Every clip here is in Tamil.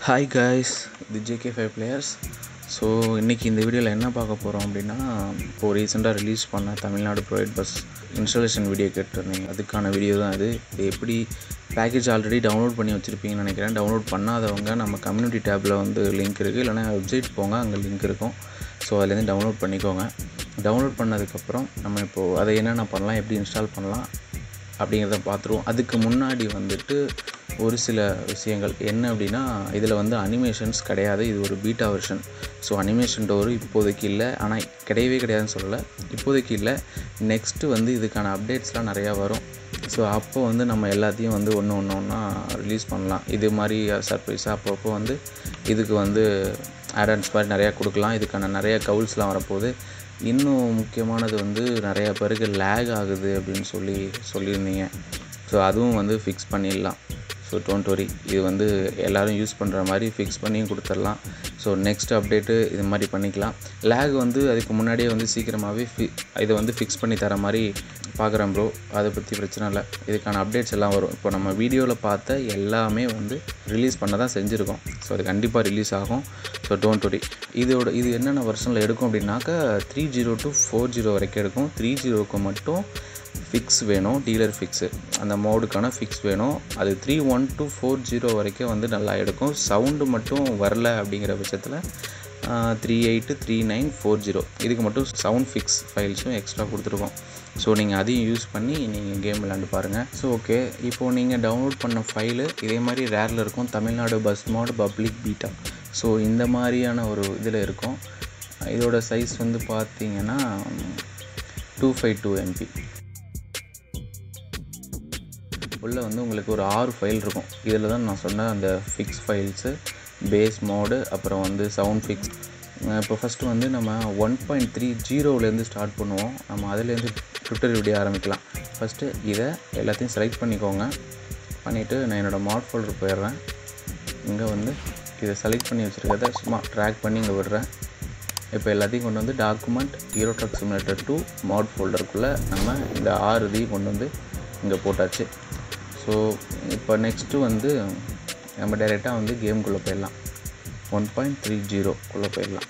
ஹாய் காய்ஸ் இது ஜேகே ஃபைவ் பிளேயர்ஸ் ஸோ இன்றைக்கி இந்த வீடியோவில் என்ன பார்க்க போகிறோம் அப்படின்னா இப்போது ரீசெண்டாக ரிலீஸ் பண்ண Tamil Nadu private bus installation video கேட்டிருந்தீங்க அதுக்கான வீடியோ தான் இது இது எப்படி பேக்கேஜ் ஆல்ரெடி டவுன்லோட் பண்ணி வச்சுருப்பீங்கன்னு நினைக்கிறேன் டவுன்லோட் பண்ணாதவங்க நம்ம கம்யூனிட்டி டேப்பில் வந்து லிங்க் இருக்குது இல்லைனா வெப்சைட் போங்க அங்கே லிங்க் இருக்கும் ஸோ அதுலேருந்து டவுன்லோட் பண்ணிக்கோங்க டவுன்லோட் பண்ணதுக்கப்புறம் நம்ம இப்போது அதை என்னென்ன பண்ணலாம் எப்படி இன்ஸ்டால் பண்ணலாம் அப்படிங்கிறத பார்த்துருவோம் அதுக்கு முன்னாடி வந்துட்டு ஒரு சில விஷயங்கள் என்ன அப்படின்னா இதில் வந்து அனிமேஷன்ஸ் கிடையாது இது ஒரு பீட்டா வெர்ஷன் ஸோ அனிமேஷன் டோரு இப்போதைக்கு இல்லை ஆனால் கிடையவே கிடையாதுன்னு சொல்லலை இப்போதைக்கு இல்லை நெக்ஸ்ட்டு வந்து இதுக்கான அப்டேட்ஸ்லாம் நிறையா வரும் ஸோ அப்போ வந்து நம்ம எல்லாத்தையும் வந்து ஒன்று ஒன்று ஒன்றா ரிலீஸ் பண்ணலாம் இது மாதிரி சர்ப்ரைஸாக அப்பப்போ வந்து இதுக்கு வந்து ஆடன்ஸ் மாதிரி நிறையா கொடுக்கலாம் இதுக்கான நிறைய கவுல்ஸ்லாம் வரப்போகுது இன்னும் முக்கியமானது வந்து நிறையா பேருக்கு லேக் ஆகுது அப்படின்னு சொல்லி சொல்லியிருந்தீங்க ஸோ அதுவும் வந்து ஃபிக்ஸ் பண்ணிடலாம் ஸோ டோன்ட் வரி இது வந்து எல்லோரும் யூஸ் பண்ணுற மாதிரி ஃபிக்ஸ் பண்ணியும் கொடுத்துடலாம் ஸோ நெக்ஸ்ட் அப்டேட்டு இது மாதிரி பண்ணிக்கலாம் லேக் வந்து அதுக்கு முன்னாடியே வந்து சீக்கிரமாகவே ஃபி இதை வந்து ஃபிக்ஸ் பண்ணி தர மாதிரி பார்க்குறேன் ப்ரோ அதை பற்றி பிரச்சனை இல்லை இதுக்கான அப்டேட்ஸ் எல்லாம் வரும் இப்போ நம்ம வீடியோவில் பார்த்த எல்லாமே வந்து ரிலீஸ் பண்ண தான் செஞ்சுருக்கோம் ஸோ அது கண்டிப்பாக ரிலீஸ் ஆகும் ஸோ டோன்ட் வரி இதோட இது என்னென்ன வருஷனில் எடுக்கும் அப்படின்னாக்கா three zero to four zero வரைக்கும் எடுக்கும் த்ரீ ஜீரோவுக்கு மட்டும் ஃபிக்ஸ் வேணும் டீலர் ஃபிக்ஸு அந்த மோடுக்கான ஃபிக்ஸ் வேணும் அது three one to four zero வரைக்கும் வந்து நல்லா எடுக்கும் சவுண்டு மட்டும் வரல அப்படிங்கிற பட்சத்தில் three eight three nine four zero இதுக்கு மட்டும் சவுண்ட் ஃபிக்ஸ் ஃபைல்ஸும் எக்ஸ்ட்ரா கொடுத்துருக்கோம் ஸோ நீங்கள் அதையும் யூஸ் பண்ணி நீங்கள் கேம் விளாண்டு பாருங்கள் ஸோ ஓகே இப்போது நீங்கள் டவுன்லோட் பண்ண ஃபைலு இதே மாதிரி ரேரில் இருக்கும் Tamil Nadu bus mod public beta so இந்த மாதிரியான ஒரு இதில் இருக்கும் இதோட சைஸ் வந்து பார்த்தீங்கன்னா டூ ஃபைவ் டூ எம்பி உள்ளே வந்து உங்களுக்கு ஒரு ஆறு ஃபைல் இருக்கும் இதில் தான் நான் சொன்ன அந்த ஃபிக்ஸ் ஃபைல்ஸு பேஸ் மோடு அப்புறம் வந்து சவுண்ட் ஃபிக்ஸ் இப்போ ஃபஸ்ட்டு வந்து நம்ம ஒன் பாயிண்ட் த்ரீ ஜீரோவிலேருந்து ஸ்டார்ட் பண்ணுவோம் நம்ம அதிலேருந்து ட்விட்டர் வீடியோ ஆரம்பிக்கலாம் ஃபஸ்ட்டு இதை எல்லாத்தையும் செலக்ட் பண்ணிக்கோங்க பண்ணிவிட்டு நான் என்னோடய மாட் ஃபோல்டர் போயிடுறேன் இங்கே வந்து இதை செலக்ட் பண்ணி வச்சுருக்கிறத சும்மா ட்ராக் பண்ணி இங்கே விடுறேன் இப்போ எல்லாத்தையும் கொண்டு வந்து document Euro truck simulator two mod ஃபோல்டருக்குள்ளே நம்ம இந்த ஆறு இதையும் கொண்டு வந்து இங்கே போட்டாச்சு ஸோ இப்போ நெக்ஸ்ட்டு வந்து நம்ம டைரெக்டாக வந்து கேம்குள்ளே போயிடலாம் ஒன் பாயிண்ட் த்ரீ ஜீரோக்குள்ளே போயிடலாம்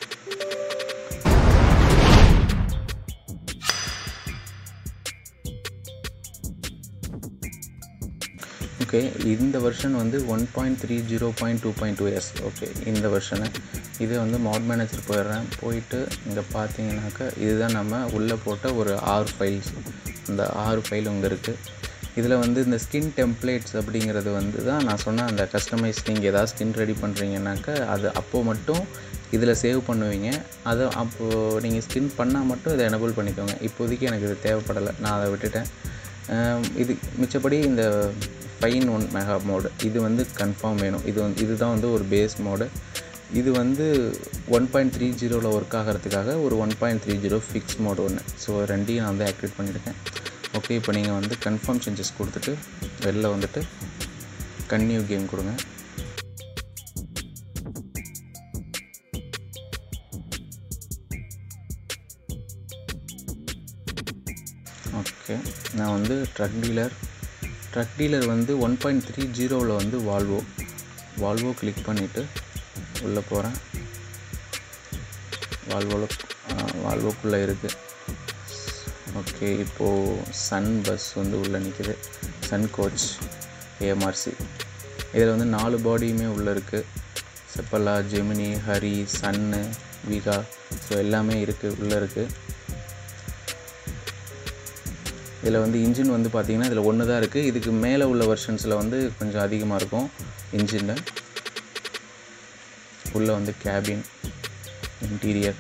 ஓகே இந்த வெர்ஷன் வந்து one point three zero point two point two yes okay இந்த வெர்ஷனு இது வந்து மாட் மேனேஜர் போயிடுறேன் போயிட்டு இங்கே பார்த்தீங்கன்னாக்கா இதுதான் நம்ம உள்ளே போட்ட ஒரு ஆறு ஃபைல்ஸ் அந்த ஆறு ஃபைல் இங்கே இருக்குது இதில் வந்து இந்த ஸ்கின் டெம்ப்ளேட்ஸ் அப்படிங்கிறது வந்து தான் நான் சொன்ன அந்த கஸ்டமைஸ் நீங்கள் ஏதாவது ஸ்கின் ரெடி பண்ணுறீங்கன்னாக்கா அது அப்போது மட்டும் இதில் சேவ் பண்ணுவீங்க அதை அப்போது நீங்கள் ஸ்கின் பண்ணால் மட்டும் இதை எனபிள் பண்ணிக்கோங்க இப்போதைக்கு எனக்கு இது தேவைப்படலை நான் அதை விட்டுட்டேன் இது மிச்சப்படி இந்த ஃபைன் ஒன் மெகா மோடு இது வந்து கன்ஃபார்ம் வேணும் இது வந்து இதுதான் வந்து ஒரு பேஸ் மோடு இது வந்து ஒன் பாயிண்ட் த்ரீ ஜீரோவில் ஒர்க் ஆகிறதுக்காக ஒரு one point three zero fix mod ஒன்று ஸோ ரெண்டையும் நான் வந்து ஆக்டிவேட் பண்ணியிருக்கேன் ஓகே இப்போ நீங்கள் வந்து கன்ஃபார்ம் சேஞ்சஸ் கொடுத்துட்டு வெளில வந்துட்டு கன்னியூ கேம் கொடுங்க ஓகே நான் வந்து ட்ரக் டீலர் ட்ரக் டீலர் வந்து ஒன் பாயிண்ட் த்ரீ ஜீரோவில் வந்து வால்வோ வால்வோ கிளிக் பண்ணிவிட்டு உள்ளே போகிறேன் வால்வோவில் வால்வோக்குள்ளே இருக்குது ஓகே இப்போது சன் பஸ் வந்து உள்ளே நிற்கிது சன் கோச் ஏஎம்ஆர்சி இதில் வந்து நாலு பாடியுமே உள்ளே இருக்குது செப்பலா Gemini Hari sun Veega so எல்லாமே இருக்குது உள்ளே இருக்குது இதில் வந்து இன்ஜின் வந்து பார்த்திங்கன்னா இதில் ஒன்று தான் இருக்குது இதுக்கு மேலே உள்ள வெர்ஷன்ஸில் வந்து கொஞ்சம் அதிகமாக இருக்கும் இன்ஜின்னு உள்ளே வந்து கேபின் இன்டீரியர்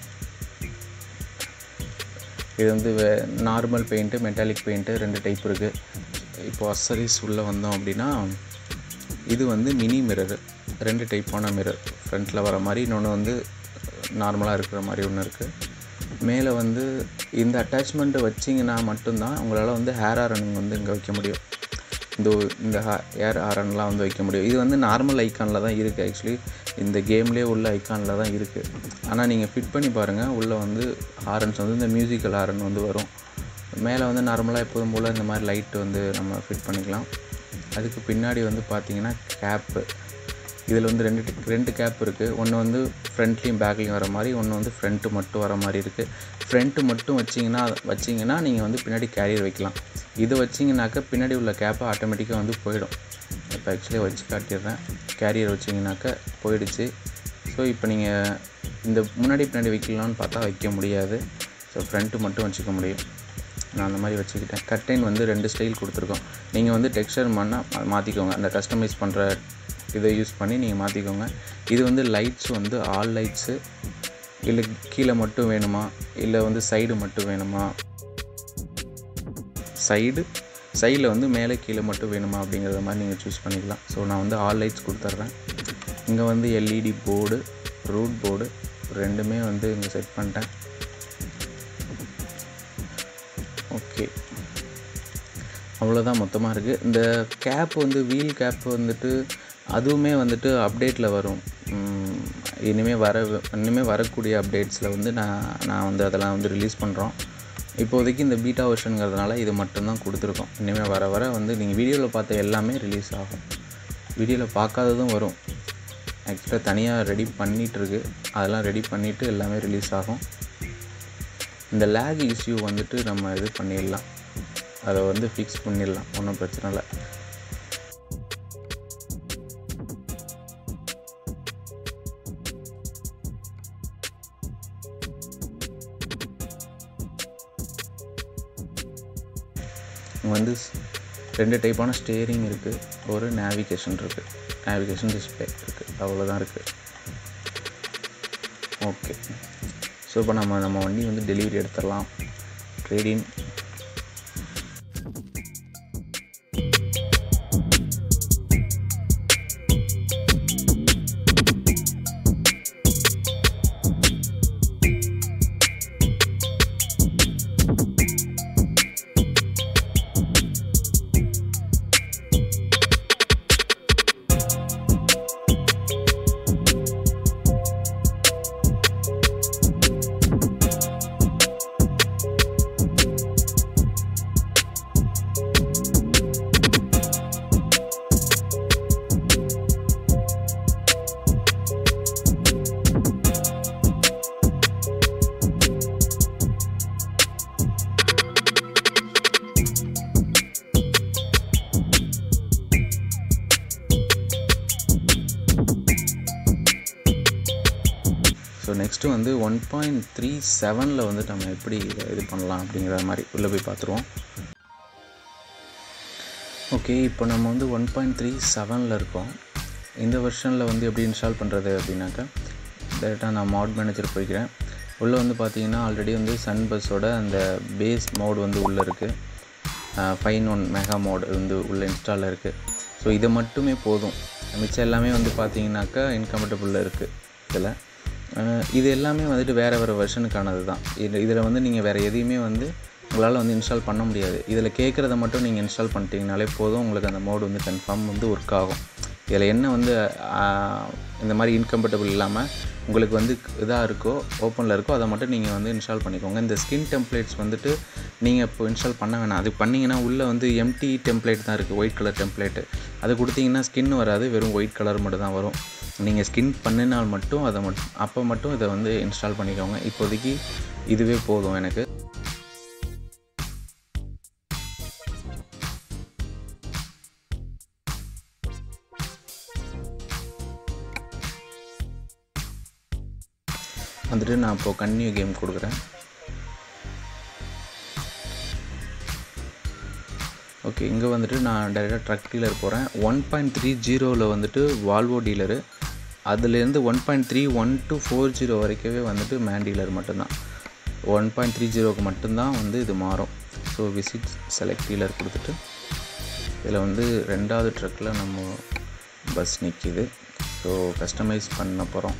இது வந்து நார்மல் பெயிண்ட்டு மெட்டாலிக் பெயிண்ட்டு ரெண்டு டைப் இருக்குது இப்போது அசரிஸ் உள்ளே வந்தோம் அப்படின்னா இது வந்து மினி மிரர் ரெண்டு டைப்பான மிரர் ஃப்ரண்ட்டில் வர மாதிரி இன்னொன்று வந்து நார்மலாக இருக்கிற மாதிரி ஒன்று இருக்குது மேலே வந்து இந்த அட்டாச்மெண்ட்டை வச்சிங்கன்னா மட்டும்தான் உங்களால் வந்து ஹேர் ஆரன் வந்து இங்கே வைக்க முடியும் இந்த இந்த ஹேர் ஆரன்லாம் வந்து வைக்க முடியும் இது வந்து நார்மல் ஐக்கானில் தான் இருக்குது ஆக்சுவலி இந்த கேம்லேயே உள்ள ஐக்கானில் தான் இருக்குது ஆனால் நீங்கள் ஃபிட் பண்ணி பாருங்கள் உள்ளே வந்து ஹாரன்ஸ் வந்து இந்த மியூசிக்கல் ஹாரன் வந்து வரும் மேலே வந்து நார்மலாக எப்போதும் போல் இந்த மாதிரி லைட் வந்து நம்ம ஃபிட் பண்ணிக்கலாம் அதுக்கு பின்னாடி வந்து பார்த்திங்கன்னா கேப்பு இதில் வந்து ரெண்டு ரெண்டு கேப் இருக்குது ஒன்று வந்து ஃப்ரண்ட்லேயும் பேக்லேயும் வர மாதிரி ஒன்று வந்து ஃப்ரண்ட்டு மட்டும் வர மாதிரி இருக்குது ஃப்ரண்ட்டு மட்டும் வச்சிங்கன்னா வச்சிங்கன்னா நீங்கள் வந்து பின்னாடி கேரியர் வைக்கலாம் இதை வச்சிங்கனாக்கா பின்னாடி உள்ள கேப்பை ஆட்டோமேட்டிக்காக வந்து போயிடும் இப்போ ஆக்சுவலி வச்சு காட்டிடுறேன் கேரியர் வச்சிங்கனாக்கா போயிடுச்சு ஸோ இப்போ நீங்கள் இந்த முன்னாடி பின்னாடி வைக்கலாம்னு பார்த்தா வைக்க முடியாது ஸோ ஃப்ரண்ட்டு மட்டும் வச்சுக்க முடியும் நான் அந்த மாதிரி வச்சுக்கிட்டேன் கட்டைன் வந்து ரெண்டு ஸ்டைல் கொடுத்துருக்கோம் நீங்கள் வந்து டெக்ஸ்டர் பண்ணால் மாற்றிக்கோங்க அந்த கஸ்டமைஸ் பண்ணுற இதை யூஸ் பண்ணி நீங்கள் மாற்றிக்கோங்க இது வந்து லைட்ஸ் வந்து ஆல் லைட்ஸு இல்லை கீழே மட்டும் வேணுமா இல்லை வந்து சைடு மட்டும் வேணுமா சைடு சைடில் வந்து மேலே கீழே மட்டும் வேணுமா அப்படிங்கிறத மாதிரி நீங்கள் சூஸ் பண்ணிக்கலாம் ஸோ நான் வந்து ஆல் லைட்ஸ் கொடுத்துட்றேன் இங்கே வந்து எல்இடி போர்டு ரூட் போர்டு ரெண்டுமே வந்து இங்கே செட் பண்ணிட்டேன் ஓகே அவ்வளோதான் மொத்தமாக இருக்குது இந்த கேப் வந்து வீல் கேப் வந்துட்டு அதுவுமே வந்துட்டு அப்டேட்டில் வரும் இனிமேல் வர இனிமேல் வரக்கூடிய அப்டேட்ஸில் வந்து நான் நான் வந்து அதெல்லாம் வந்து ரிலீஸ் பண்ணுறோம் இப்போதைக்கு இந்த பீட்டா வெர்ஷனுங்கிறதுனால இது மட்டும்தான் கொடுத்துருக்கோம் இனிமேல் வர வர வந்து நீங்கள் வீடியோவில் பார்த்த எல்லாமே ரிலீஸ் ஆகும் வீடியோவில் பார்க்காததும் வரும் ஆக்சுவலாக தனியாக ரெடி பண்ணிகிட்ருக்கு அதெல்லாம் ரெடி பண்ணிவிட்டு எல்லாமே ரிலீஸ் ஆகும் இந்த லேக் இஷ்யூ வந்துட்டு நம்ம இது பண்ணிடலாம் அதை வந்து ஃபிக்ஸ் பண்ணிடலாம் ஒன்றும் பிரச்சனை இல்லை வந்து ரெண்டு டைப்பான ஸ்டேரிங் இருக்குது ஒரு நேவிகேஷன் இருக்குது நேவிகேஷன் டிஸ்பிளே இருக்குது அவ்வளோதான் இருக்குது ஓகே ஸோ இப்போ நம்ம நம்ம வண்டி வந்து டெலிவரி எடுத்துடலாம் ட்ரேடின் ஸோ நெக்ஸ்ட்டு வந்து ஒன் பாயிண்ட் த்ரீ செவனில் வந்து நம்ம எப்படி இதை இது பண்ணலாம் அப்படிங்கிற மாதிரி உள்ளே போய் பார்த்துருவோம் ஓகே இப்போ நம்ம வந்து ஒன் பாயிண்ட் த்ரீ செவனில் இருக்கோம் இந்த வெர்ஷனில் வந்து எப்படி இன்ஸ்டால் பண்ணுறது அப்படின்னாக்கா டேரெக்டாக நான் மாட் மேனேஜர் போய்க்கிறேன் உள்ளே வந்து பார்த்தீங்கன்னா ஆல்ரெடி வந்து சன் பஸ்ஸோட அந்த பேஸ் மோட் வந்து உள்ளே இருக்குது ஃபைன் ஒன் மெகா மோட் வந்து உள்ளே இன்ஸ்டாலில் இருக்குது ஸோ இது மட்டுமே போதும் மிச்சம் எல்லாமே வந்து பார்த்தீங்கன்னாக்கா இன்கம்ஃபர்டபுளில் இருக்குது இதில் இது எல்லாமே வந்துட்டு வேறு வேறு வெர்ஷனுக்கானது தான் இது இதில் வந்து நீங்கள் வேறு எதையுமே வந்து உங்களால் வந்து இன்ஸ்டால் பண்ண முடியாது இதில் கேட்குறத மட்டும் நீங்கள் இன்ஸ்டால் பண்ணிட்டீங்கனாலே போதும் உங்களுக்கு அந்த மோடு வந்து கன்ஃபார்ம் வந்து ஒர்க் ஆகும் இதில் என்ன வந்து இந்த மாதிரி இன்கம்ஃபர்டபுள் இல்லாமல் உங்களுக்கு வந்து இதாக இருக்கோ ஓப்பனில் இருக்கோ அதை மட்டும் நீங்கள் வந்து இன்ஸ்டால் பண்ணிக்கோங்க இந்த ஸ்கின் டெம்ப்ளேட்ஸ் வந்துட்டு நீங்கள் இப்போ இன்ஸ்டால் பண்ண வேணாம் அது பண்ணிங்கன்னா உள்ளே வந்து எம்டி டெம்ப்ளேட் தான் இருக்குது ஒயிட் கலர் டெம்ப்ளேட்டு அது கொடுத்தீங்கன்னா ஸ்கின் வராது வெறும் ஒயிட் கலர் மட்டும் தான் வரும் நீங்கள் ஸ்கின் பண்ணினால் மட்டும் அதை மட்டும் அப்போ மட்டும் இதை வந்து இன்ஸ்டால் பண்ணிக்கோங்க இப்போதைக்கு இதுவே போதும் எனக்கு வந்துட்டு நான் இப்போது கன்னியூ கேம் கொடுக்குறேன் ஓகே இங்கே வந்துட்டு நான் டைரெக்டாக ட்ரக் டீலர் போகிறேன் ஒன் பாயிண்ட் த்ரீ ஜீரோவில் வந்துட்டு வால்வோ டீலரு அதுலேருந்து one point three one to four zero வரைக்கவே வந்துட்டு மேன் டீலர் மட்டும்தான் ஒன் பாயிண்ட் த்ரீ ஜீரோக்கு மட்டும்தான் வந்து இது மாறும் ஸோ விசிட் செலக்ட் டீலர் கொடுத்துட்டு இதில் வந்து ரெண்டாவது ட்ரக்கில் நம்ம பஸ் நிற்கிது ஸோ கஸ்டமைஸ் பண்ண போகிறோம்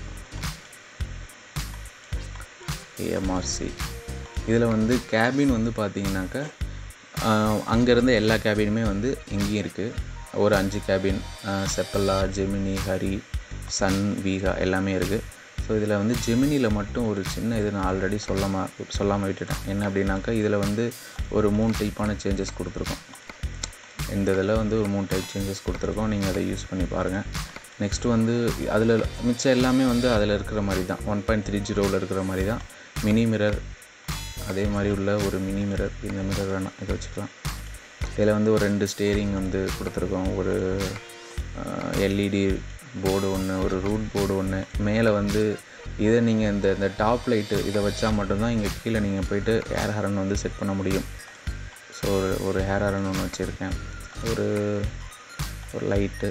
ஏஎம்ஆர்சி இதில் வந்து கேபின் வந்து பார்த்தீங்கன்னாக்கா அங்கேருந்து எல்லா கேபினுமே வந்து இங்கேயும் இருக்குது ஒரு அஞ்சு கேபின் செப்பல்லா ஜெமினி ஹரி சன் வீகா எல்லாமே இருக்குது ஸோ இதில் வந்து ஜெமினியில் மட்டும் ஒரு சின்ன இது நான் ஆல்ரெடி சொல்லாம சொல்லாமல் விட்டுட்டேன் என்ன அப்படின்னாக்கா இதில் வந்து ஒரு மூணு டைப்பான சேஞ்சஸ் கொடுத்துருக்கோம் இந்த இதில் வந்து ஒரு மூணு டைப் சேஞ்சஸ் கொடுத்துருக்கோம் நீங்கள் அதை யூஸ் பண்ணி பாருங்கள் நெக்ஸ்ட்டு வந்து அதில் மிச்சம் எல்லாமே வந்து அதில் இருக்கிற மாதிரி தான் ஒன் பாயிண்ட் த்ரீ ஜீரோவில் இருக்கிற மாதிரி தான் மினி மிரர் அதே மாதிரி உள்ள ஒரு மினி மிரர் இந்த மிரர் வேணாம் இதை வச்சுக்கலாம் இதில் வந்து ஒரு ரெண்டு ஸ்டேரிங் வந்து கொடுத்துருக்கோம் ஒரு எல்இடி போர்டு ஒன்று ஒரு ரூட் போர்டு ஒன்று மேலே வந்து இதை நீங்கள் இந்த இந்த டாப் லைட்டு இதை வச்சா மட்டும்தான் இங்கே கீழே நீங்கள் போயிட்டு ஏர் ஹரன் வந்து செட் பண்ண முடியும் ஸோ ஒரு ஒரு ஹேர் ஹரன் ஒன்று வச்சுருக்கேன் ஒரு ஒரு லைட்டு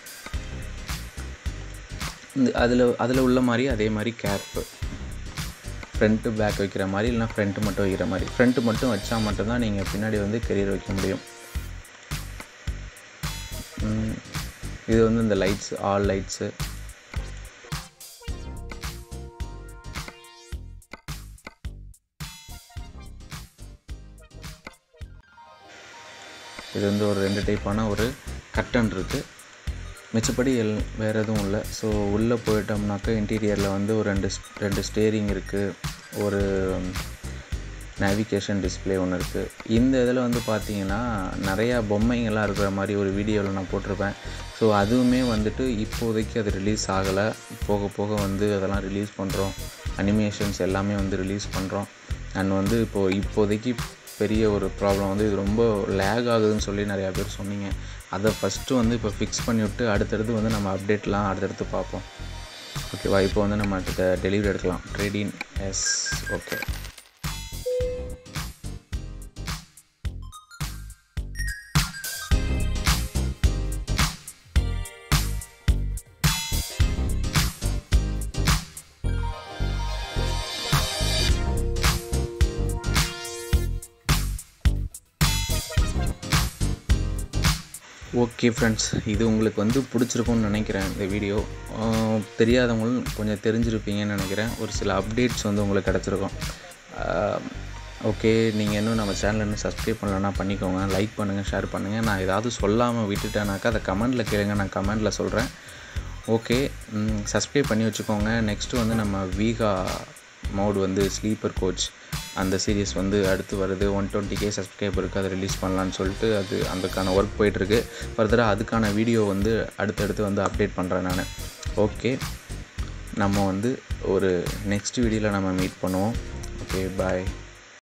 இந்த அதில் அதில் உள்ள மாதிரி அதே மாதிரி கேப்பு ஃப்ரண்ட்டு பேக் வைக்கிற மாதிரி இல்லைனா ஃப்ரண்ட்டு மட்டும் வைக்கிற மாதிரி ஃப்ரண்ட்டு மட்டும் வச்சா மட்டும்தான் நீங்கள் பின்னாடி வந்து கெரியர் வைக்க முடியும் இது வந்து இந்த லைட்ஸ் ஆல் லைட்ஸு இது வந்து ஒரு ரெண்டு டைப்பான ஒரு கட்டன் இருக்குது மிச்சப்படி எல் வேறு எதுவும் இல்லை ஸோ உள்ளே போயிட்டோம்னாக்கா இன்டீரியரில் வந்து ஒரு ரெண்டு ரெண்டு ஸ்டேரிங் இருக்குது ஒரு நேவிகேஷன் டிஸ்பிளே ஒன்று இருக்குது இந்த இதில் வந்து பார்த்தீங்கன்னா நிறையா பொம்மைங்கள்லாம் இருக்கிற மாதிரி ஒரு வீடியோவில் நான் போட்டிருப்பேன் ஸோ அதுவுமே வந்துட்டு இப்போதைக்கு அது ரிலீஸ் ஆகலை போக போக வந்து அதெல்லாம் ரிலீஸ் பண்ணுறோம் அனிமேஷன்ஸ் எல்லாமே வந்து ரிலீஸ் பண்ணுறோம் அண்ட் வந்து இப்போது இப்போதைக்கு பெரிய ஒரு ப்ராப்ளம் வந்து இது ரொம்ப லேக் ஆகுதுன்னு சொல்லி நிறையா பேர் சொன்னீங்க அதை ஃபஸ்ட்டு வந்து இப்போ ஃபிக்ஸ் பண்ணிவிட்டு அடுத்தடுத்து வந்து நம்ம அப்டேட்லாம் அடுத்தடுத்து பார்ப்போம் ஓகேவா இப்போ வந்து நம்ம அடுத்த டெலிவரி எடுக்கலாம் trade in yes okay okay friends இது உங்களுக்கு வந்து பிடிச்சிருக்கும்னு நினைக்கிறேன் இந்த வீடியோ தெரியாதவங்களும் கொஞ்சம் தெரிஞ்சிருப்பீங்கன்னு நினைக்கிறேன் ஒரு சில அப்டேட்ஸ் வந்து உங்களுக்கு கிடச்சிருக்கும் ஓகே நீங்கள் இன்னும் நம்ம சேனலை இன்னும் சப்ஸ்கிரைப் பண்ணலன்னா பண்ணிக்கோங்க லைக் பண்ணுங்கள் ஷேர் பண்ணுங்கள் நான் ஏதாவது சொல்லாமல் விட்டுட்டேனாக்கா அதை கமெண்ட்டில் கேளுங்க நான் கமெண்ட்டில் சொல்கிறேன் ஓகே சப்ஸ்கிரைப் பண்ணி வச்சுக்கோங்க நெக்ஸ்ட்டு வந்து நம்ம வீகா மோட் வந்து ஸ்லீப்பர் கோச் அந்த சீரியஸ் வந்து அடுத்து வருது ஒன் டுவெண்ட்டி கே சப்ஸ்கிரைபருக்கு அதை ரிலீஸ் பண்ணலான்னு சொல்லிட்டு அது அதுக்கான ஒர்க் போயிட்டுருக்கு ஃபர்தராக அதுக்கான வீடியோ வந்து அடுத்தடுத்து வந்து அப்டேட் பண்ணுறேன் நான் ஓகே நம்ம வந்து ஒரு நெக்ஸ்ட் வீடியோவில் நம்ம மீட் பண்ணுவோம் ஓகே பாய்